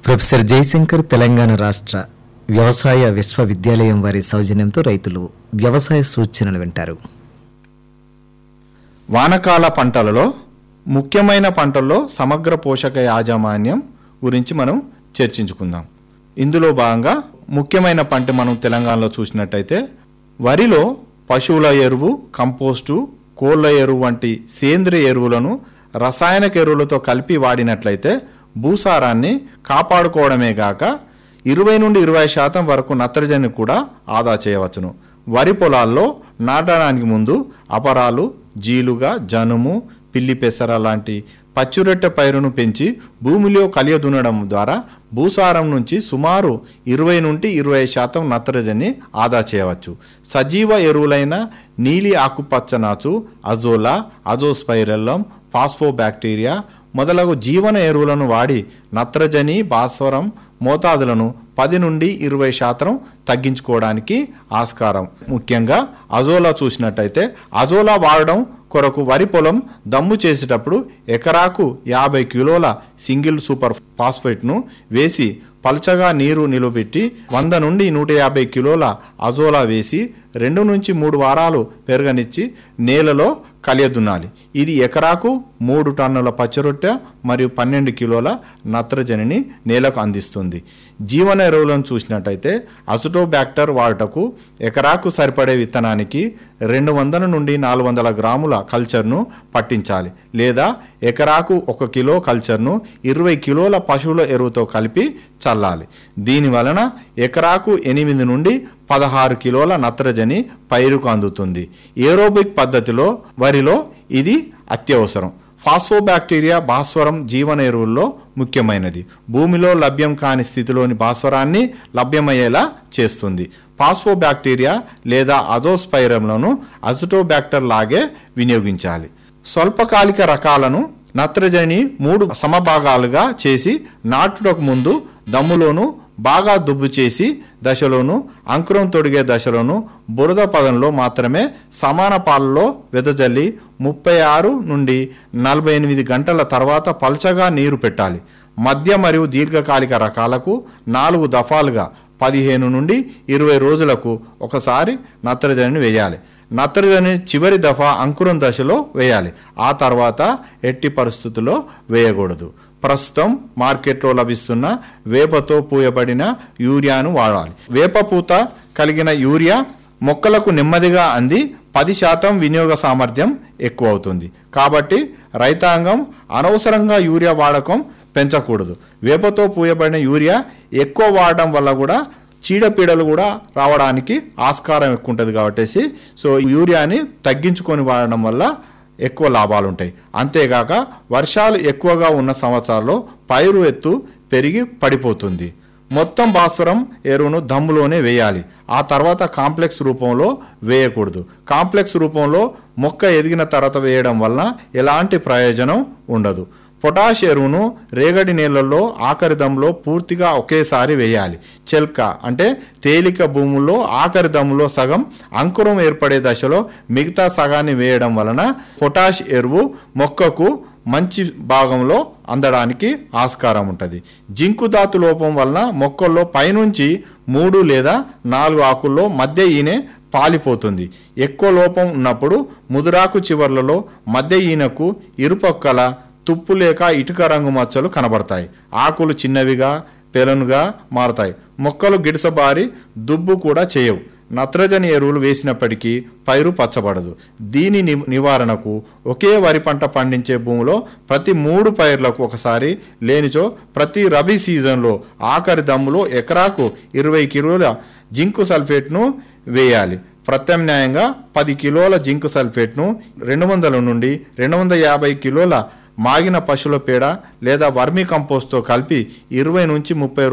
professor Jayashankar Telangana రాష్ట్ర వ్యవసాయ విశ్వవిద్యాలయం వారి సౌజన్యంతో రైతులు వ్యవసాయ సూచనలు వింటారు వానకాల పంటలలో ముఖ్యమైన పంటల్లో సమగ్ర పోషక యాజమాన్యం గురించి మనం చర్చించుకుందాం ఇందులో భాగంగా ముఖ్యమైన పంట మనం తెలంగాణలో చూసినట్టయితే వరిలో పశువుల ఎరువు కంపోస్టు కోళ్ళ ఎరువు వంటి సేంద్రియ ఎరువులను రసాయనిక ఎరువులతో కలిపి వాడినట్లయితే భూసారాన్ని కాపాడుకోవడమే గాక ఇరవై నుండి ఇరవై శాతం వరకు నత్రజని కూడా ఆదా చేయవచ్చును వరి పొలాల్లో నాటడానికి ముందు అపరాలు జీలుగా జనుము పిల్లి పెసర లాంటి పచ్చురొట్టె పైరును పెంచి భూమిలో కలియదున్నడం ద్వారా భూసారం నుంచి సుమారు ఇరవై నుండి ఇరవై శాతం నత్రజని ఆదా చేయవచ్చు సజీవ ఎరువులైన నీలి ఆకుపచ్చ నాచు అజోలా అజోస్పైరల్లం ఫాస్ఫోబ్యాక్టీరియా మొదలగు జీవన ఎరువులను వాడి నత్రజని భాస్వరం మోతాదులను పది నుండి ఇరవై శాతం తగ్గించుకోవడానికి ఆస్కారం ముఖ్యంగా అజోలా చూసినట్టయితే అజోలా వాడడం కొరకు వరి పొలం దమ్ము చేసేటప్పుడు ఎకరాకు యాభై కిలోల సింగిల్ సూపర్ ఫాస్ఫేట్ను వేసి పల్చగా నీరు నిలబెట్టి వంద నుండి నూట యాభై కిలోల అజోలా వేసి రెండు నుంచి మూడు వారాలు పెరగనిచ్చి నేలలో కలియదున్నాలి ఇది ఎకరాకు మూడు టన్నుల పచ్చరొట్టె మరియు పన్నెండు కిలోల నత్రజనిని నేలకు అందిస్తుంది జీవన ఎరువులను చూసినట్టయితే అసిటోబ్యాక్టర్ వాడుటకు ఎకరాకు సరిపడే విత్తనానికి రెండు వందల నుండి నాలుగు వందల గ్రాముల కల్చర్ను పట్టించాలి లేదా ఎకరాకు ఒక కిలో కల్చర్ను ఇరవై కిలోల పశువుల ఎరువుతో కలిపి చల్లాలి దీని వలన ఎకరాకు ఎనిమిది నుండి పదహారు కిలోల నత్రజని పైరుకు అందుతుంది ఏరోబిక్ పద్ధతిలో వరిలో ఇది అత్యవసరం ఫాస్ఫోబ్యాక్టీరియా భాస్వరం జీవన ఎరువుల్లో ముఖ్యమైనది భూమిలో లభ్యం కాని స్థితిలోని భాస్వరాన్ని లభ్యమయ్యేలా చేస్తుంది ఫాస్ఫోబ్యాక్టీరియా లేదా అజోస్పైరంలను అజిటోబ్యాక్టర్ లాగే వినియోగించాలి స్వల్పకాలిక రకాలను నత్రజని మూడు సమభాగాలుగా చేసి నాటుటకు ముందు దమ్ములోను బాగా దుబ్బు చేసి దశలోను అంకురం తొడిగే దశలోను బురద పదంలో మాత్రమే సమాన పాలలో వెదజల్లి ముప్పై ఆరు నుండి నలభై ఎనిమిది గంటల తర్వాత పల్చగా నీరు పెట్టాలి మధ్య మరియు దీర్ఘకాలిక రకాలకు నాలుగు దఫాలుగా పదిహేను నుండి ఇరవై రోజులకు ఒకసారి నత్రజనిని వేయాలి నత్రజని చివరి దఫా అంకురం దశలో వేయాలి ఆ తర్వాత ఎట్టి పరిస్థితుల్లో వేయకూడదు ప్రస్తుతం మార్కెట్లో లభిస్తున్న వేపతో పూయబడిన యూరియాను వాడాలి వేప పూత కలిగిన యూరియా మొక్కలకు నెమ్మదిగా అంది పది శాతం వినియోగ సామర్థ్యం ఎక్కువ అవుతుంది కాబట్టి రైతాంగం అనవసరంగా యూరియా వాడకం పెంచకూడదు వేపతో పూయబడిన యూరియా ఎక్కువ వాడడం వల్ల కూడా చీడపీడలు కూడా రావడానికి ఆస్కారం ఎక్కువ ఉంటుంది కాబట్టి సో యూరియాని తగ్గించుకొని వాడడం వల్ల ఎక్కువ లాభాలు ఉంటాయి అంతేగాక వర్షాలు ఎక్కువగా ఉన్న సంవత్సరాల్లో పైరు ఎత్తు పెరిగి పడిపోతుంది మొత్తం భాస్వరం ఎరువును దమ్ములోనే వేయాలి ఆ తర్వాత కాంప్లెక్స్ రూపంలో వేయకూడదు కాంప్లెక్స్ రూపంలో మొక్క ఎదిగిన తర్వాత వేయడం వలన ఎలాంటి ప్రయోజనం ఉండదు పొటాష్ ఎరువును రేగడి నీళ్ళల్లో ఆఖరి దమ్ములో పూర్తిగా ఒకేసారి వేయాలి చెల్క అంటే తేలిక భూముల్లో ఆఖరి దమ్ములో సగం అంకురం ఏర్పడే దశలో మిగతా సగాన్ని వేయడం వలన పొటాష్ ఎరువు మొక్కకు మంచి భాగంలో అందడానికి ఆస్కారం ఉంటుంది జింకు ధాతు లోపం వలన మొక్కల్లో పైనుంచి మూడు లేదా నాలుగు ఆకుల్లో మధ్య ఈనె పాలిపోతుంది ఎక్కువ లోపం ఉన్నప్పుడు ముదురాకు చివర్లలో మధ్య ఈనకు ఇరుపక్కల తుప్పు లేక ఇటుక రంగు మచ్చలు కనబడతాయి ఆకులు చిన్నవిగా పెలనుగా మారతాయి మొక్కలు గిడసబారి దుబ్బు కూడా చేయవు నత్రజని ఎరువులు వేసినప్పటికీ పైరు పచ్చబడదు దీని ని నివారణకు ఒకే వరి పంట పండించే భూమిలో ప్రతి మూడు పైర్లకు ఒకసారి లేనిచో ప్రతి రబీ సీజన్లో ఆఖరి దమ్ములో ఎకరాకు ఇరవై కిలోల జింకు సల్ఫేట్ను వేయాలి ప్రత్యామ్నాయంగా పది కిలోల జింకు సల్ఫేట్ను రెండు వందల నుండి రెండు వందల యాభై కిలోల మాగిన పశువుల పేడ లేదా వర్మీ కంపోస్ట్తో కలిపి ఇరవై నుంచి ముప్పై